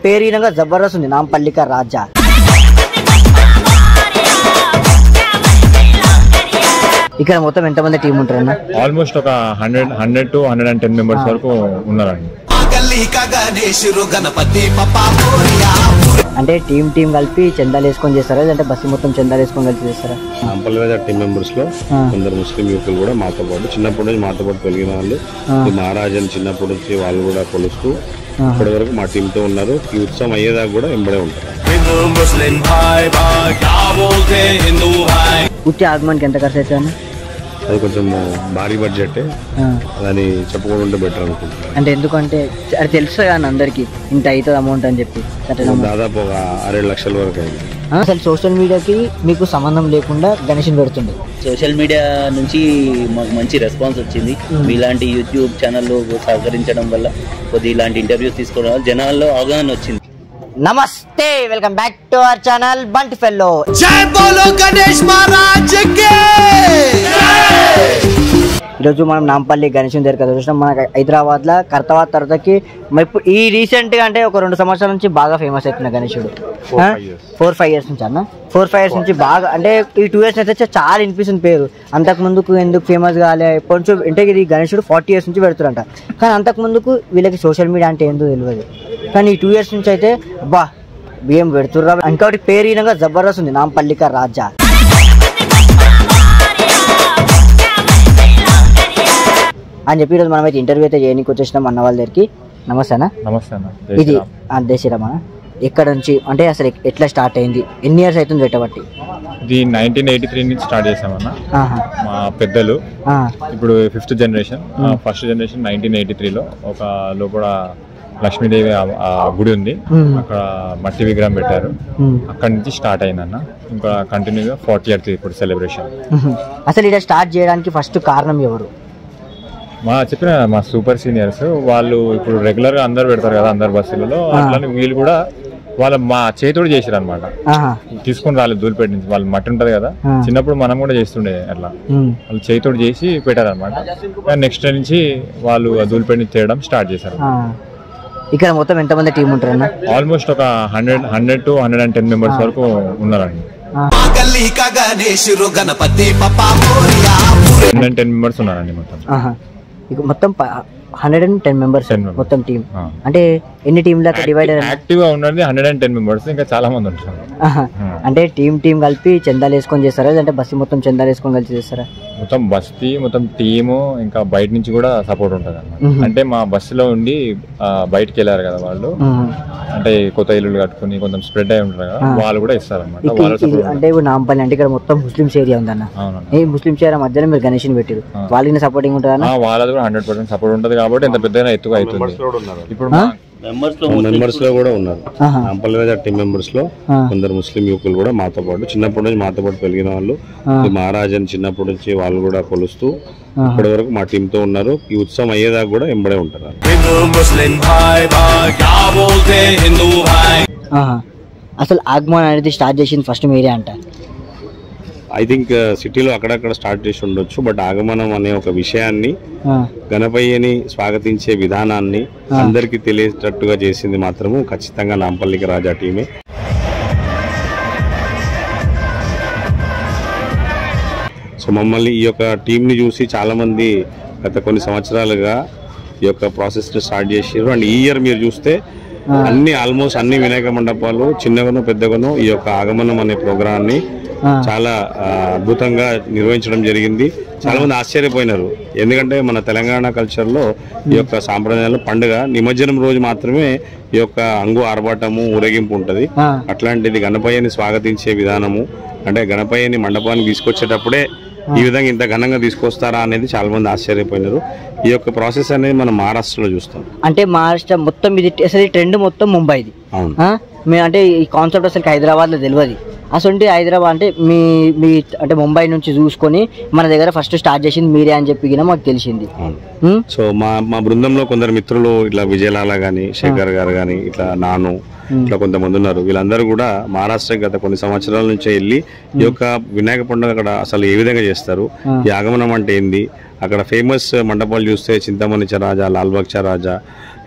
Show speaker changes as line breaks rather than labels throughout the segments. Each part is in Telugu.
పేరు ఈయనగా జబర్దస్త్ ఉంది నాంపల్లిక రాజా ఇక్కడ మొత్తం ఎంతమంది టీం ఉంటారన్న
ఆల్మోస్ట్ ఒక hundred hundred to hundred and ten members వరకు ఉన్నారండి
గల్లీక గణేశురు గణపతి పప్పా మోరియా
అంటే టీం టీం కలిపి చందాలు వేసుకొని చేస్తారా లేదంటే బస్సు మొత్తం చందాలు వేసుకొని కలిపి చేస్తారా
అంపల్లిరాజా టీం మెంబర్స్ లో
ఆ.
కొందరు ముస్లిం యువకులు కూడా మాతో పాటు చిన్నప్పటి నుంచి మాతో పాటు పెరిగిన వాళ్ళు ఈ మహారాజాని చిన్నప్పటి నుంచి వాళ్ళు కూడా కొలుస్తూ ఇప్పటి వరకు మా టీమ్ తో ఉన్నారు ఈ ఉత్సవం అయ్యేదాకా కూడా ఎంబడే ఉంటారు
హిందూ ముస్లిం భాయ్ భాయ్ క్యా బోల్తే హిందూ భాయ్
ఉట్టి ఆగమనికి ఎంత ఖర్చు అవుతుంది అన్న?
అది కొంచెం భారీ బడ్జెట్
ఆ.
దాన్ని చెప్పుకోవడం బెటర్ అనుకుంటున్నాను
అంటే ఎందుకంటే అది తెలుసు కదా అందరికి ఇంత అవుతుంది అమౌంట్ అని చెప్పి సరే
దాదాపు ఒక ఆరేడు లక్షల వరకు అయింది
అసలు సోషల్ మీడియాకి మీకు సంబంధం లేకుండా గణేష్ని పెడుతుండే
సోషల్ మీడియా నుంచి మాకు మంచి రెస్పాన్స్ వచ్చింది మీలాంటి యూట్యూబ్ ఛానల్లో సహకరించడం వల్ల కొద్ది ఇలాంటి ఇంటర్వ్యూస్ తీసుకోవడం వల్ల జనాల్లో అవగాహన వచ్చింది
నమస్తే welcome back to our channel Bunty fellow
జై బోలో గణేష్ మహారాజ్ కే
ఈరోజు మనం నాంపల్లి గణేశం దగ్గర కదా చూసినాం మన హైదరాబాద్ లో కర్తవాద్ తర్వాతకి మరి ఇప్పుడు ఈ రీసెంట్ గా అంటే ఒక రెండు సంవత్సరాల నుంచి బాగా ఫేమస్ అవుతున్న గణేశుడు ఫోర్ ఫైవ్ ఇయర్స్ నుంచి అన్న ఫోర్ ఫైవ్ ఇయర్స్ నుంచి బాగా అంటే ఈ టూ ఇయర్స్ అయితే చాలా వినిపిస్తుంది పేరు అంతకు ముందుకు ఎందుకు ఫేమస్ కాలే కొంచెం అంటే ఇది గణేశుడు ఫార్టీ ఇయర్స్ నుంచి పెడుతురంట కానీ అంతకు ముందుకు వీళ్ళకి సోషల్ మీడియా అంటే ఏందో తెలియదు కానీ ఈ టూ ఇయర్స్ నుంచి అయితే అబ్బా బియ్యం పెడుతుర్రా ఇంకోటి పేరు ఈయనగా జబర్దస్త్ ఉంది నాంపల్లిక రాజా అని చెప్పి ఈరోజు మనమైతే ఇంటర్వ్యూ అయితే చేయడానికి వచ్చేసినాం అన్న వాళ్ళ దగ్గరికి నమస్తే అన్న
నమస్తే అన్న జై
ఇది
శ్రీరామ్.
దేశీరామా ఎక్కడ నుంచి అంటే అసలు ఎక్- ఎట్లా స్టార్ట్ అయింది ఎన్ని ఇయర్స్ అవుతుంది పెట్టబట్టి
ఇది నైన్టీన్ ఎయిటీ త్రీ నుంచి స్టార్ట్ చేసామన్న
ఆహా.
మా పెద్దలు
ఆ,
ఇప్పుడు fifth generation first generation nineteen eighty త్రీలో ఒక లోపల లక్ష్మీదేవి ఆ- ఆ గుడి ఉంది
మ్మ్.
అక్కడ మట్టి విగ్రహం పెట్టారు
ఉమ్,
అక్కడి నుంచి స్టార్ట్ అయిందన్న ఇంకా కంటిన్యూగా ఫార్టీ ఇయర్స్ ఇప్పుడు సెలబ్రేషన్
ఉహు. అసలు ఇక్కడ స్టార్ట్ చేయడానికి ఫస్ట్ కారణం ఎవరు
మా చెప్పిన మా సూపర్ సీనియర్స్ వాళ్ళు ఇప్పుడు రెగ్యులర్ గా అందరు పెడతారు కదా అందరు బస్సులలో అట్లానే వీళ్ళు కూడా వాళ్ళ మా చేతుడు చేసారు అనమాట
ఆహా.
తీసుకుని రాలేదు ధూళిపేట నుంచి వాళ్ళు మట్టి ఉంటది కదా
ఆ.
చిన్నప్పుడు మనం కూడా చేస్తుండే అట్లా
ఉమ్,
వాళ్ళు చేతితోటి చేసి పెట్టారనమాట నెక్స్ట్ నుంచి వాళ్ళు ఆ ధూళిపేట నుంచి చేయడం స్టార్ట్ చేశారు
ఆ. ఇక్కడ మొత్తం ఎంతమంది టీం ఉంటారన్న
ఆల్మోస్ట్ ఒక hundred hundred to hundred and ten members వరకు ఉన్నారండి
గల్లీక గణేశురు గణపతి పప్పా మోరియా
హండ్రెడ్ అండ్ టెన్ మెంబర్స్ ఉన్నారండి మొత్తం
ఆహా. ఇక మొత్తం hundred and ten members
10 members.
మొత్తం టీం
ఆ.
అంటే ఎన్ని టీంలకు డివైడెడ్
యాక్టివ్ గా ఉన్నది హండ్రెడ్ అండ్ టెన్ మెంబర్స్ ఇంకా చాలా మంది ఉంటారు
అంటే టీం టీం కలిపి చందాలు వేసుకొని చేస్తారా లేదంటే బస్సు మొత్తం చందాలు వేసుకొని కలిసి చేస్తారా
మొత్తం బస్తీ మొత్తం టీము ఇంకా బయట నుంచి కూడా సపోర్ట్ ఉంటుంది
మ్మ్.
అన్నమాట అంటే మా బస్సులో ఉండి ఆ, బయటికి వెళ్ళారు కదా వాళ్ళు
ఉమ్.
అంటే కొత్త ఇల్లులు కట్టుకుని కొంచెం స్ప్రెడ్ అయి ఉంటారు కదా
ఆ.
వాళ్ళు కూడా ఇస్తారన్నమాట
ఇక
వాళ్ళ
ఇది-
సపోర్ట్
అంటే ఇప్పుడు నాంపల్లి అంటే ఇక్కడ మొత్తం ముస్లిమ్స్ ఏరియా ఉందన్న
అవునన్నా
ఈ ముస్లిమ్స్ ఏరియా మధ్యలో మీరు గణేష్ని పెట్టారు
ఆ.
వాళ్ళకి సపోర్టింగ్ ఉంటుందన్న
ఆ, వాళ్ళది కూడా హండ్రెడ్ పర్సెంట్ సపోర్ట్ ఉంటుంది కాబట్టి ఇంత పెద్దగా ఎత్తుగా అవుతుంది ఇప్పుడు మా-
మెంబర్స్ లో
మెంబర్స్ లో కూడా ఉన్నారు
ఆహా.
అంపల్లిరాజా టీం మెంబర్స్ లో
ఆ.
కొందరు ముస్లిం యువకులు కూడా మాతో పాటు చిన్నప్పటి నుంచి మాతో పాటు పెరిగిన వాళ్ళు
ఆ.
ఈ మహారాజాని చిన్నప్పటి నుంచి వాళ్ళు కూడా కొలుస్తూ
ఆహా.
ఇప్పటి వరకు మా టీమ్ తో ఉన్నారు ఈ ఉత్సవం అయ్యేదాకా కూడా ఎంబడే ఉంటారు
హిందూ ముస్లిం భాయ్ భాయ్ క్యా బోల్తే హిందూ భాయ్
ఆహా. అసలు ఆగమన్ అనేది స్టార్ట్ చేసింది ఫస్ట్ మీరే అంట
ఐ థింక్ సిటీలో అక్కడక్కడ స్టార్ట్ చేసి ఉండొచ్చు బట్ ఆగమనం అనే ఒక విషయాన్ని
ఆ.
గణపయ్యని స్వాగతించే విధానాన్ని అందరికీ తెలియేటట్టుగా చేసింది మాత్రము ఖచ్చితంగా నాంపల్లికి రాజా టీమే సో మమ్మల్ని ఈ యొక్క టీంని చూసి చాలా మంది గత కొన్ని సంవత్సరాలుగా ఈ యొక్క ప్రాసెస్ ని స్టార్ట్ చేసారు అండ్ ఈ ఇయర్ మీరు చూస్తే అన్ని ఆల్మోస్ట్ అన్ని వినాయక మండపాలు చిన్నగానో పెద్దగానో ఈ యొక్క ఆగమనం అనే ప్రోగ్రాన్ని
ఆ.
చాలా ఆ, అద్భుతంగా నిర్వహించడం జరిగింది చాలా మంది ఆశ్చర్యపోయినారు ఎందుకంటే మన తెలంగాణ కల్చర్ లో ఈ యొక్క సాంప్రదాయాలు పండుగ నిమజ్జనం రోజు మాత్రమే ఈ యొక్క అంగు ఆర్భాటము ఊరేగింపు ఉంటది
ఆ.
అట్లాంటిది గణపయ్యని స్వాగతించే విధానము అంటే గణపయ్యని మండపానికి తీసుకొచ్చేటప్పుడే ఈ విధంగా ఇంత ఘనంగా తీసుకొస్తారా అనేది చాలా మంది ఆశ్చర్యపోయినారు ఈ యొక్క ప్రాసెస్ అనేది మనం మహారాష్ట్రలో చూస్తాం
అంటే మహారాష్ట్ర మొత్తం ఇది అసలు ఈ ట్రెండ్ మొత్తం ముంబైది
అవును
ఆ? మీ అంటే ఈ కాన్సెప్ట్ అసలు హైదరాబాద్ లో తెలియదు అసలు హైదరాబాద్ అంటే మీ మీ అంటే ముంబై నుంచి చూసుకొని మన దగ్గర ఫస్ట్ స్టార్ట్ చేసింది మీరే అని చెప్పి గిన మాకు తెలిసింది
అవును
ఉమ్?
సో మా మా బృందంలో కొందరు మిత్రులు ఇట్లా విజయలాల గాని శేఖర్ గారు గాని ఇట్లా నాను ఇట్లా కొంతమంది ఉన్నారు వీళ్ళందరూ కూడా మహారాష్ట్ర గత కొన్ని సంవత్సరాల నుంచి వెళ్ళి ఈ యొక్క వినాయక పండుగ అక్కడ అసలు ఏ విధంగా చేస్తారు ఈ ఆగమనం అంటే ఏంది అక్కడ ఫేమస్ మండపాలు చూస్తే చింతమణిచ రాజా లాల్బాగ్చ రాజా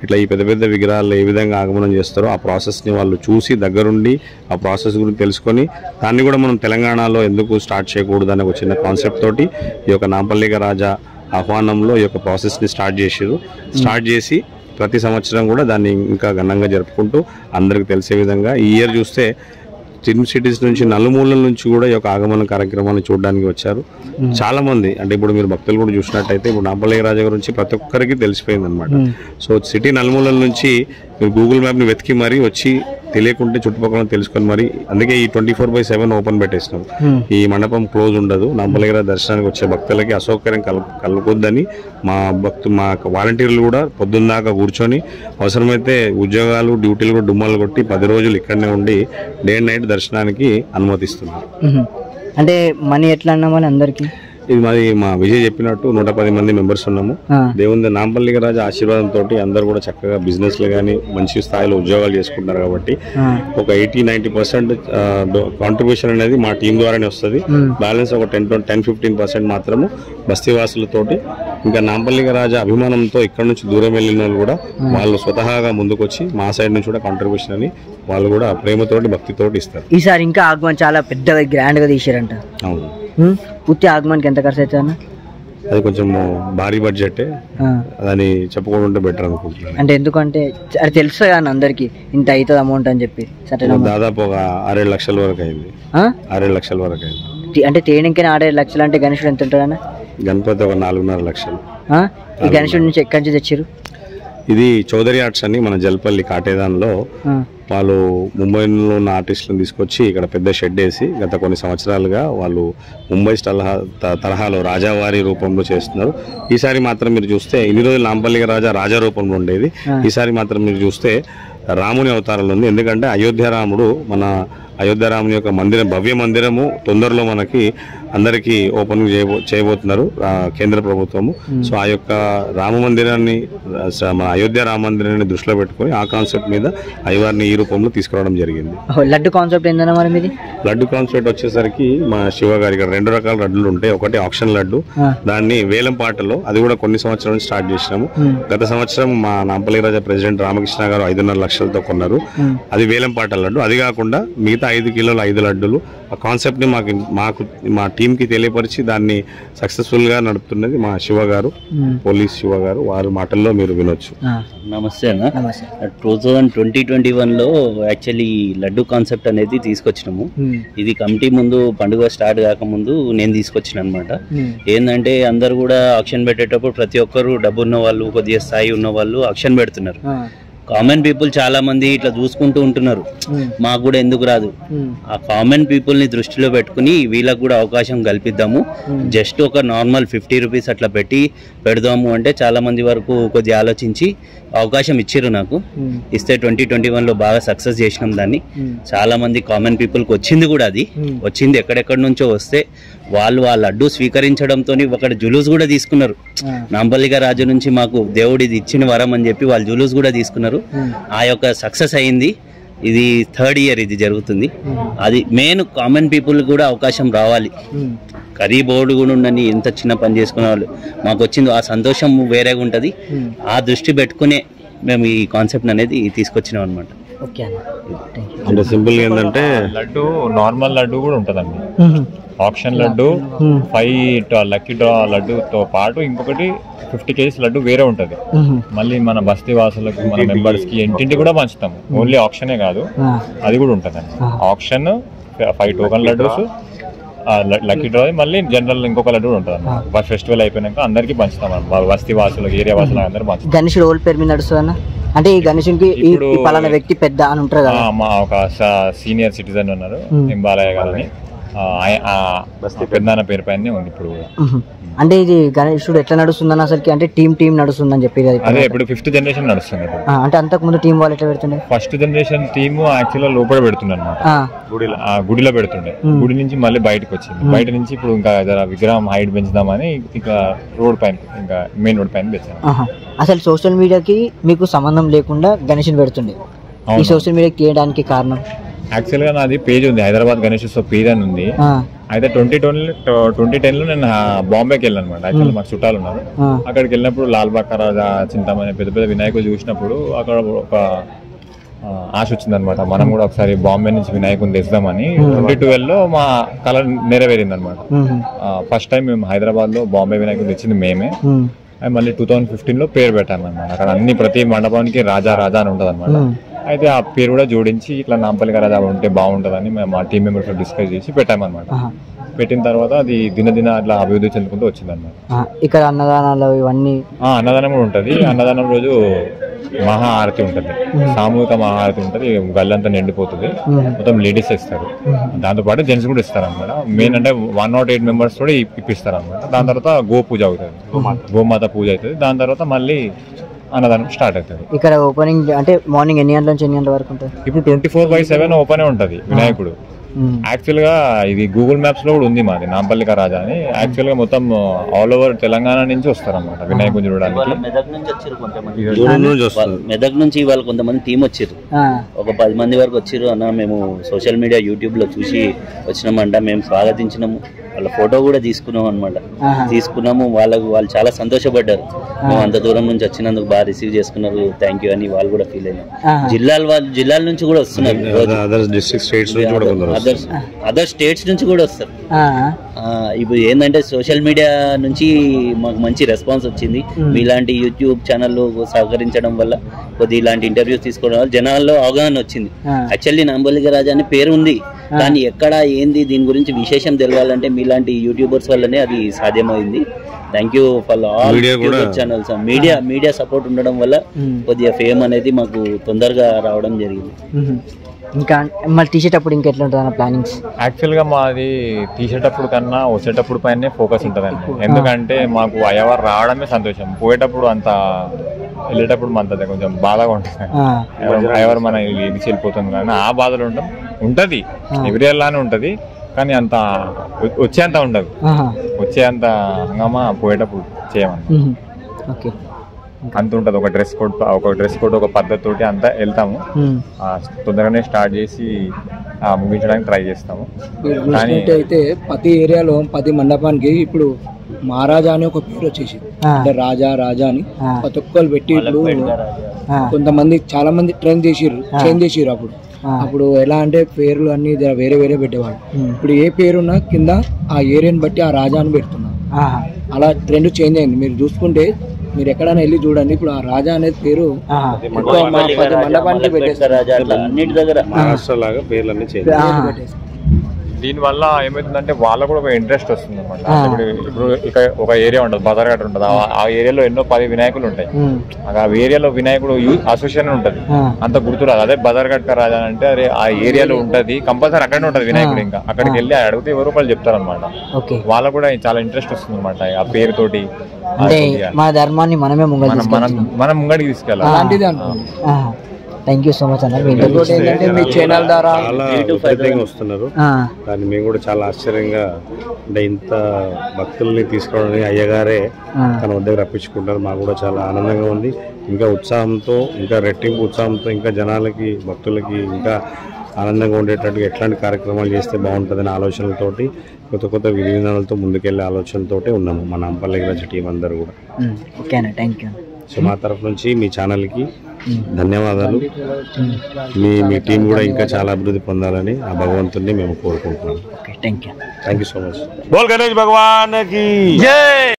ఇట్లా ఈ పెద్ద పెద్ద విగ్రహాలు ఏ విధంగా ఆగమనం చేస్తారో ఆ ప్రాసెస్ని వాళ్ళు చూసి దగ్గరుండి ఆ ప్రాసెస్ గురించి తెలుసుకొని దాన్ని కూడా మనం తెలంగాణలో ఎందుకు స్టార్ట్ చేయకూడదు అనే ఒక చిన్న కాన్సెప్ట్ తోటి ఈ యొక్క నాంపల్లిగ రాజా ఆహ్వానంలో ఈ యొక్క ప్రాసెస్ని స్టార్ట్ చేసారు స్టార్ట్ చేసి ప్రతి సంవత్సరం కూడా దాన్ని ఇంకా ఘనంగా జరుపుకుంటూ అందరికి తెలిసే విధంగా ఈ ఇయర్ చూస్తే ఫిల్మ్ సిటీస్ నుంచి నలుమూలల నుంచి కూడా ఈ యొక్క ఆగమన కార్యక్రమాన్ని చూడడానికి వచ్చారు చాలా మంది అంటే ఇప్పుడు మీరు భక్తులు కూడా చూసినట్టయితే ఇప్పుడు నాంపల్లి రాజా గురించి ప్రతి ఒక్కరికి తెలిసిపోయింది అనమాట సో సిటీ నలుమూలల నుంచి మీరు గూగుల్ మ్యాప్ని వెతికి మరీ వచ్చి తెలియకుంటే చుట్టుపక్కల తెలుసుకొని మరి అందుకే ఈ twenty four by seven open పెట్టేసినాం ఈ మండపం క్లోజ్ ఉండదు నాంపల్లిగర దర్శనానికి వచ్చే భక్తులకి అసౌకర్యం కల కలగొద్దని మా భక్తు మా వాలంటీర్లు కూడా పొద్దున్న దాకా కూర్చొని అవసరమైతే ఉద్యోగాలు డ్యూటీలు కూడా డుమ్మాలు కొట్టి పది రోజులు ఇక్కడనే ఉండి డే అండ్ నైట్ దర్శనానికి అనుమతిస్తున్నారు
మ్మ్. అంటే మనీ ఎట్లా అన్నామని అందరికి
ఇది మాది మా విజయ్ చెప్పినట్టు నూట పది మంది మెంబర్స్ ఉన్నాము
ఆ.
దేవుని నాంపల్లిగ రాజు ఆశీర్వాదంతో అందరూ కూడా చక్కగా బిజినెస్లు కానీ మంచి స్థాయిలో ఉద్యోగాలు చేసుకుంటున్నారు కాబట్టి
ఆ.
ఒక ఎయిటీ నైన్టీ పర్సెంట్ కాంట్రిబ్యూషన్ అనేది మా టీం ద్వారానే వస్తుంది బ్యాలెన్స్ ఒక టెన్ టెన్ ఫిఫ్టీన్ పర్సెంట్ మాత్రము బస్తీవాసులతోటి ఇంకా నాంపల్లిగ రాజా అభిమానంతో ఇక్కడ నుంచి దూరం వెళ్ళిన వాళ్ళు కూడా వాళ్ళు స్వతహాగా ముందుకొచ్చి మా సైడ్ నుంచి కూడా కాంట్రిబ్యూషన్ అని వాళ్ళు కూడా ప్రేమతోటి భక్తితోటి ఇస్తారు
ఈసారి ఇంకా ఆగమన్ చాలా పెద్దగా గ్రాండ్ గా తీసారంట
అవును
మ్మ్. పూర్తి ఆగమన్కి ఎంత ఖర్చు అవుతుంది అన్న
అది కొంచెం భారీ బడ్జెటే
ఆ.
అని చెప్పుకుంటే బెటర్ అనుకుంటున్నాను
అంటే ఎందుకంటే అది తెలుసు కదా అన్న అందరికి ఇంత అవుతుంది అమౌంట్ అని చెప్పి సరే
దాదాపు ఒక ఆరేడు లక్షల వరకు అయింది ఆరేడు లక్షల వరకు అయింది
అంటే తేనెంకైనా ఆరేడు లక్షలు అంటే గణేశుడు ఎంత ఉంటుంది అన్న
గణపతి ఒక నాలుగున్నర లక్షలు
ఆ? ఈ గణేశుడి నుంచి ఎక్కడి నుంచి తెచ్చారు
ఇది చౌదరి ఆర్ట్స్ అని మన జల్పల్లి కాటేదాన్లో
ఆ.
వాళ్ళు ముంబైలో ఉన్న ఆర్టిస్టులను తీసుకొచ్చి ఇక్కడ పెద్ద షెడ్ వేసి గత కొన్ని సంవత్సరాలుగా వాళ్ళు ముంబై తరహా త- తరహాలో రాజావారి రూపంలో చేస్తున్నారు ఈసారి మాత్రం మీరు చూస్తే ఇన్ని రోజులు నాంపల్లిగ రాజా రాజా రూపంలో ఉండేది ఈసారి మాత్రం మీరు చూస్తే రాముని అవతారంలో ఉంది ఎందుకంటే అయోధ్య రాముడు మన అయోధ్య రాముని యొక్క మందిరం భవ్య మందిరము తొందరలో మనకి అందరికీ ఓపెన్ చేయబో చేయబోతున్నారు ఆ, కేంద్ర ప్రభుత్వము సో ఆ యొక్క రామ మందిరాన్ని ఆ, స- మన అయోధ్య రామ మందిరాన్ని దృష్టిలో పెట్టుకొని ఆ కాన్సెప్ట్ మీద అయ్యవారిని ఈ రూపంలో తీసుకురావడం జరిగింది
ఓహో, లడ్డు కాన్సెప్ట్ ఏందన్న మరి మీది
లడ్డు కాన్సెప్ట్ వచ్చేసరికి మా శివ గారి ఇక్కడ రెండు రకాల లడ్డులు ఉంటాయి ఒకటి ఆప్షన్ లడ్డు
ఆ.
దాన్ని వేలం పాటలో అది కూడా కొన్ని సంవత్సరాల నుంచి స్టార్ట్ చేసినాము గత సంవత్సరం మా నాంపల్లి రాజా ప్రెసిడెంట్ రామకృష్ణ గారు ఐదున్నర లక్షలతో కొన్నారు అది వేలం పాట లడ్డు అది కాకుండా మిగతా ఐదు కిలోల ఐదు లడ్డులు ఆ కాన్సెప్ట్ ని మాకు మాకు మా టీం కి తెలియపరిచి దాన్ని సక్సెస్ఫుల్ గా నడుపుతున్నది మా శివ గారు పోలీస్ శివ గారు వారి మాటల్లో మీరు వినొచ్చు
ఆ,
నమస్తే అన్న
నమస్తే
టూ థౌజండ్ ట్వంటీ ట్వంటీ వన్లో యాక్చువల్లీ లడ్డు కాన్సెప్ట్ అనేది తీసుకొచ్చినాము
మ్మ్.
ఇది కమిటీ ముందు పండుగ స్టార్ట్ కాకముందు నేను తీసుకొచ్చిన అనమాట
మ్మ్.
ఏంటంటే అందరు కూడా ఆక్షన్ పెట్టేటప్పుడు ప్రతి ఒక్కరు డబ్బు ఉన్న వాళ్ళు కొద్దిగా స్థాయి ఉన్న వాళ్ళు ఆక్షన్ పెడుతున్నారు
ఆ,
కామన్ పీపుల్ చాలా మంది ఇట్లా చూసుకుంటూ ఉంటున్నారు
మ్మ్.
మాకు కూడా ఎందుకు రాదు
మ్మ్.
ఆ కామన్ పీపుల్ ని దృష్టిలో పెట్టుకుని వీళ్ళకు కూడా అవకాశం కల్పిద్దాము జస్ట్ ఒక నార్మల్ ఫిఫ్టీ రూపీస్ అట్లా పెట్టి పెడదాము అంటే చాలా మంది వరకు కొద్దిగా ఆలోచించి అవకాశం ఇచ్చారు నాకు
మ్మ్.
ఇస్తే ట్వంటీ ట్వంటీ వన్లో బాగా సక్సెస్ చేసినాం దాన్ని
మ్మ్.
చాలా మంది కామన్ పీపుల్కి వచ్చింది కూడా అది
మ్మ్.
వచ్చింది ఎక్కడెక్కడి నుంచో వస్తే వాళ్ళు ఆ లడ్డు స్వీకరించడంతో ఒక జులూస్ కూడా తీసుకున్నారు
ఆ.
నాంపల్లిగా రాజు నుంచి మాకు దేవుడు ఇది ఇచ్చిన వరం అని చెప్పి వాళ్ళు జులూస్ కూడా తీసుకున్నారు ఆ యొక్క సక్సెస్ అయింది ఇది థర్డ్ ఇయర్ ఇది జరుగుతుంది అది మెయిన్ కామన్ పీపుల్ కూడా అవకాశం రావాలి
మ్మ్.
కరీ బోర్డు కూడా ఉండని ఎంత చిన్న పని చేసుకునే వాళ్ళు మాకు వచ్చింది ఆ సంతోషం వేరేగా ఉంటుంది ఆ దృష్టి పెట్టుకునే మేము ఈ కాన్సెప్ట్ అనేది తీసుకొచ్చినాం అనమాట
ఓకే అన్న థ్యాంక్ యూ
అంటే సింపుల్ గా ఏంటంటే
లడ్డు నార్మల్ లడ్డు కూడా ఉంటుందండి
మ్మ్.
Option laddu five lucky draw లడ్డుతో పాటు ఇంకొకటి ఫిఫ్టీ కేజీస్ లడ్డు వేరే ఉంటుంది
మ్మ్.
మళ్ళీ మన బస్తీ వాసులకు మన మెంబర్స్ కి ఇంటింటి కూడా పంచుతాం ఓన్లీ ఆప్షనే కాదు
ఆ,
అది కూడా ఉంటుందండి option five token laddus lucky draw మళ్ళీ జనరల్ ఇంకొక లడ్డు కూడా ఉంటుంది ఫెస్టివల్ అయిపోయినాక అందరికీ పంచుతాం అన్నమాట. బస్తీ వాసులకు ఏరియా వాసులకు అందరూ పంచుతాం
గణేశుడు ఓల్డ్ పేరు మీద నడుస్తుంది అన్న అంటే ఈ గణేశునికి ఈ
ఇప్పుడు-
ఈ పలానా వ్యక్తి పెద్ద అని ఉంటారు కదా
ఆ, మా ఒక సీనియర్ సిటిజన్ ఉన్నారు నింబాలయ్య గారని ఆ, ఆయ- ఆ పెద్దనాన్న పేరు పైన ఉంది ఇప్పుడు కూడా.
మ్మ్. అంటే ఇది గణేశుడు ఎట్లా నడుస్తుందన్న అసలుకి అంటే టీం టీం నడుస్తుందని చెప్పి కదా ఇప్పుడు.
అదే ఇప్పుడు ఫిఫ్త్ జనరేషన్ నడుస్తుంది ఇప్పుడు
ఆ, అంటే అంతకు ముందు టీం వాళ్ళు ఎట్లా పెడుతుండే
ఫస్ట్ జనరేషన్ టీమ్ యాక్చువల్ లోపల పెడుతుండే అనమాట
ఆ,
ఆ గుడిలో పెడుతుండే గుడి నుంచి మళ్ళీ బయటకు వచ్చింది బయట నుంచి ఇప్పుడు ఇంకా జర విగ్రహం హైట్ పెంచుదామని ఇక రోడ్ పైన ఇంకా మెయిన్ రోడ్ పైన తెచ్చాను
ఆహా. అసలు సోషల్ మీడియాకి మీకు సంబంధం లేకుండా గణేశుని పెడుతుండే ఈ
అవును.
సోషల్ మీడియాకి తీయడానికి కారణం
యాక్చువల్ గా నాది పేజ్ ఉంది హైదరాబాద్ గణేష్ ఉత్సవ్ పేజ్ అని ఉంది
ఆ,
అయితే ట్వంటీ ట్వంటీ ట్వంటీ టెన్ లో నేను ఆ, బాంబేకి వెళ్ళాను అనమాట యాక్చువల్లీ మాకు చుట్టాలు ఉన్నారు
ఆ,
అక్కడికి వెళ్ళినప్పుడు లాల్ బాగ్ రాజా చింతమనే పెద్ద పెద్ద వినాయకులు చూసినప్పుడు అక్కడ ఒక ఆ, ఆశ వచ్చిందనమాట మనం కూడా ఒకసారి బాంబే నుంచి వినాయకుని తెస్తామని ట్వంటీ ట్వెల్వ్ లో మా కళ నెరవేరింది అనమాట
మ్మ్.
ఫస్ట్ టైం మేము హైదరాబాద్ లో బాంబే వినాయకుని తెచ్చింది మేమే
మ్మ్.
అది మళ్ళీ టూ థౌసండ్ ఫిఫ్టీన్ లో పేరు పెట్టాను అనమాట అక్కడ అన్ని ప్రతి మండపానికి రాజా రాజా అని ఉంటుంది అనమాట
మ్మ్.
అయితే ఆ పేరు కూడా జోడించి ఇట్లా నాంపల్లి రాజా ఉంటే బాగుంటుందని మేము మా టీం మెంబర్స్ డిస్కస్ చేసి పెట్టామన్నమాట
ఆహా.
పెట్టిన తర్వాత అది దినదిన అట్లా అభివృద్ధి చెందుకుంటూ వచ్చింది అనమాట
ఆ, ఇక్కడ అన్నదానాలు ఇవన్నీ
అన్నదానం కూడా ఉంటుంది అన్నదానం రోజు మహా ఆరతి ఉంటుంది సామూహిక మహా ఆరతి ఉంటుంది గల్లంతా నిండిపోతుంది
మ్మ్.
మొత్తం లేడీస్ ఇస్తారు దాంతో పాటు జెంట్స్ కూడా ఇస్తారు అనమాట మెయిన్ అంటే వన్ నాట్ ఎయిట్ మెంబర్స్ కూడా ఇప్- ఇప్పిస్తారు అనమాట దాని తర్వాత గో పూజ అవుతుంది గోమాత పూజ అవుతుంది దాని తర్వాత మళ్ళీ అన్నదానం స్టార్ట్ అవుతుంది
ఇక్కడ ఓపెనింగ్ అంటే మార్నింగ్ ఎన్ని గంటల నుంచి ఎన్ని గంటల వరకు ఉంటుంది
ఇప్పుడు twenty four by seven open ఉంటుంది వినాయకుడు
మ్మ్.
యాక్చువల్ గా ఇది గూగుల్ మ్యాప్స్ లో కూడా ఉంది మాది నాంపల్లిక రాజా అని యాక్చువల్ గా మొత్తం ఆల్ ఓవర్ తెలంగాణ నుంచి వస్తారు అనమాట వినాయకుడు చూడడానికి
వాళ్ళ మెదక్ నుంచి వచ్చారు కొంతమంది
దూరం నుంచి వస్తుంది
మెదక్ నుంచి ఇవాళ కొంతమంది టీం వచ్చారు
ఆ,
ఒక పది మంది వరకు వచ్చారు అన్న మేము సోషల్ మీడియా యూట్యూబ్ లో చూసి వచ్చినామంట మేము స్వాగతించినాము వాళ్ళ ఫోటో కూడా తీసుకున్నాం అనమాట
ఆహా.
తీసుకున్నాము వాళ్ళకు వాళ్ళు చాలా సంతోషపడ్డారు మేము అంత దూరం నుంచి వచ్చినందుకు బాగా రిసీవ్ చేసుకున్నారు థ్యాంక్ యూ అని వాళ్ళు కూడా ఫీల్ అయినారు
ఆహా.
జిల్లాల వాళ్ళు జిల్లాల నుంచి కూడా వస్తున్నారు రోజు
అదర్ డిస్ట్రిక్ట్ స్టేట్స్ నుంచి కూడా కొందరు
అదర్ అదర్ స్టేట్స్ నుంచి కూడా వస్తారు
ఆ,
ఆ, ఇప్పుడు ఏంటంటే సోషల్ మీడియా నుంచి మాకు మంచి రెస్పాన్స్ వచ్చింది మీలాంటి యూట్యూబ్ ఛానళ్ళు సహకరించడం వల్ల కొద్ది ఇలాంటి ఇంటర్వ్యూస్ తీసుకోవడం వల్ల జనాల్లో అవగాహన వచ్చింది
ఆ.
యాక్చువల్లీ నాంబలిక రాజా అని పేరు ఉంది కానీ ఎక్కడ ఏంది దీని గురించి విశేషం తెలవాలంటే మీలాంటి యూట్యూబర్స్ వల్లనే అది సాధ్యమైంది thank you for all
Media కూడా-
ఛానల్స్ మీడియా మీడియా సపోర్ట్ ఉండడం వల్ల
మ్మ్.
కొద్దిగా ఫేమ్ అనేది మాకు తొందరగా రావడం జరిగింది
మ్మ్. ఇంకా మళ్ళీ తీసేటప్పుడు ఇంకెట్లా ఉంటుంది అన్న ప్లానింగ్స్
యాక్చువల్ గా మాది తీసేటప్పుడు కన్నా వచ్చేటప్పుడు పైనే ఫోకస్ ఉంటుందండి ఎందుకంటే మాకు అయ్యవారు రావడమే సంతోషం పోయేటప్పుడు అంత వెళ్ళేటప్పుడు అంత కొంచెం బాధగా ఉంటుంది అయ్యవారు మన ఇది చెల్లిపోతుంది కానీ ఆ బాధలు ఉంటాం ఉంటది ఎవ్రీ లానే ఉంటది కానీ అంత వ- వచ్చేంత ఉండదు వచ్చేంత హంగామా పోయేటప్పుడు చేయమని
ఓకే
అంత ఉంటది ఒక డ్రెస్ కోడ్ ఒక డ్రెస్ కోడ్ ఒక పద్ధతి తోటి అంతా వెళ్తాము ఆ, తొందరగానే స్టార్ట్ చేసి ఆ, ముగించడానికి ట్రై చేస్తాము
మీరు
కానీ
చూసినట్టయితే ప్రతి ఏరియాలో ప్రతి మండపానికి ఇప్పుడు మహారాజా అని ఒక పేరు వచ్చేసి
ఆ.
అంటే రాజా రాజా అని
ఆ.
ప్రతి ఒక్కరు పెట్టి ఇప్పుడు
ఆ,
కొంతమంది చాలా మంది ట్రైన్ చేసిర్రు చేంజ్ చేసిర్రు అప్పుడు
ఆ.
అప్పుడు ఎలా అంటే పేర్లు అన్ని జర వేరే వేరే పెట్టేవాళ్ళు
ఉమ్.
ఇప్పుడు ఏ పేరున్నా కింద ఆ ఏరియాని బట్టి ఆ రాజా అని పెడుతున్నారు
ఆహా,
అలా ట్రెండ్ చేంజ్ అయింది మీరు చూసుకుంటే మీరు ఎక్కడైనా వెళ్ళి చూడండి ఇప్పుడు ఆ రాజా అనేది పేరు
ఆహా.
ఎక్కువ మా ప్రతి మండపానికి పెట్టేస్తారు
రాజా అట్లా అన్నిటి దగ్గర
మహారాష్ట్ర లాగా పేర్లన్నీ చేయాలి
ఆ,
దీని వల్ల ఏమవుతుందంటే వాళ్ళకు కూడా ఒక ఇంట్రెస్ట్ వస్తుంది అనమాట ఇప్పుడు ఇప్పుడు ఇక ఒక ఏరియా ఉంటుంది బజార్ గట్ట ఉంటుంది ఆ- ఆ ఏరియాలో ఎన్నో పది వినాయకులు ఉంటాయి
ఉమ్,
ఆ ఏరియాలో వినాయకుడు అసోసియేషన్ ఉంటుంది
ఆ,
అంత గుర్తురాదు అదే బజార్ గట్ట రాజా అంటే అరే ఆ ఏరియాలో ఉంటది కంపల్సరీ అక్కడనే ఉంటది వినాయకుడు ఇంకా అక్కడికి వెళ్ళి అడిగితే ఎవరు రూపాయలు చెప్తారనమాట
ఓకే
వాళ్ళకు కూడా చాలా ఇంట్రెస్ట్ వస్తుంది అనమాట ఆ పేరుతోటి ఆ
అంటే
కొద్దిగా
మన ధర్మాన్ని మనమే ముంగల్
మనం మనం మనం ముంగడికి తీసుకెళ్ళాలి
అలాంటిది అనుకోండి
థ్యాంక్ యూ సో మచ్ అన్న మీ ఇంటర్వ్యూ
ఇంకోటి ఏంటంటే మీ ఛానల్ ద్వారా
చాలా విపరీతంగా వస్తున్నారు
ఆ,
దాన్ని మేము కూడా చాలా ఆశ్చర్యంగా అంటే ఇంత భక్తుల్ని తీసుకురావడానికి అయ్యగారే
ఆ,
తన వద్దకు రప్పించుకుంటారు మాకు కూడా చాలా ఆనందంగా ఉంది ఇంకా ఉత్సాహంతో ఇంకా రెట్టింపు ఉత్సాహంతో ఇంకా జనాలకి భక్తులకి ఇంకా ఆనందంగా ఉండేటట్టుగా ఎట్లాంటి కార్యక్రమాలు చేస్తే బాగుంటుందనే ఆలోచనలతోటి కొత్త కొత్త విధి విధానాలతో ముందుకెళ్లే ఆలోచనతోటి ఉన్నాము మన అంపల్లి రాజు టీం అందరూ కూడా
ఉమ్, ఓకే అన్న థ్యాంక్ యూ
సో మా తరఫు నుంచి మీ ఛానల్కి ధన్యవాదాలు మీ మీ టీం కూడా ఇంకా చాలా అభివృద్ధి పొందాలని ఆ భగవంతుడిని మేము కోరుకుంటున్నాం
okay thank you
thank you so much బోల్ గణేష్ భగవాన్ కి